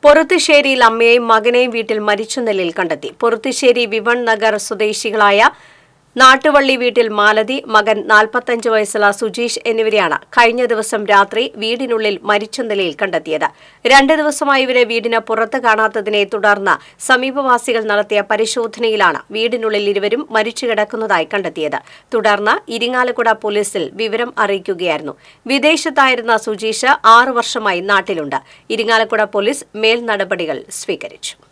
പൊറുത്തുശ്ശേരിയിൽ അമ്മയെയും മകനെയും വീട്ടിൽ മരിച്ച നിലയിൽ കണ്ടെത്തി പൊറുത്തുശ്ശേരി വിവൺ നഗർ സ്വദേശികളായ നാട്ടുവള്ളി വീട്ടിൽ മാലതി മകൻ നാൽപ്പത്തഞ്ച് വയസ്സുള്ള സുജീഷ് എന്നിവരെയാണ് കഴിഞ്ഞ ദിവസം രാത്രി വീടിനുള്ളിൽ മരിച്ച നിലയിൽ കണ്ടെത്തിയത് രണ്ട് ദിവസമായി ഇവരെ വീടിന് പുറത്ത് കാണാത്തതിനെ തുടർന്ന് സമീപവാസികൾ നടത്തിയ പരിശോധനയിലാണ് വീടിനുള്ളിൽ ഇരുവരും മരിച്ചു കിടക്കുന്നതായി കണ്ടെത്തിയത് തുടർന്ന് ഇരിങ്ങാലക്കുട പോലീസിൽ വിവരം അറിയിക്കുകയായിരുന്നു വിദേശത്തായിരുന്ന സുജീഷ് ആറു വർഷമായി നാട്ടിലുണ്ട് ഇരിങ്ങാലക്കുട പോലീസ് മേൽ നടപടികൾ സ്വീകരിച്ചു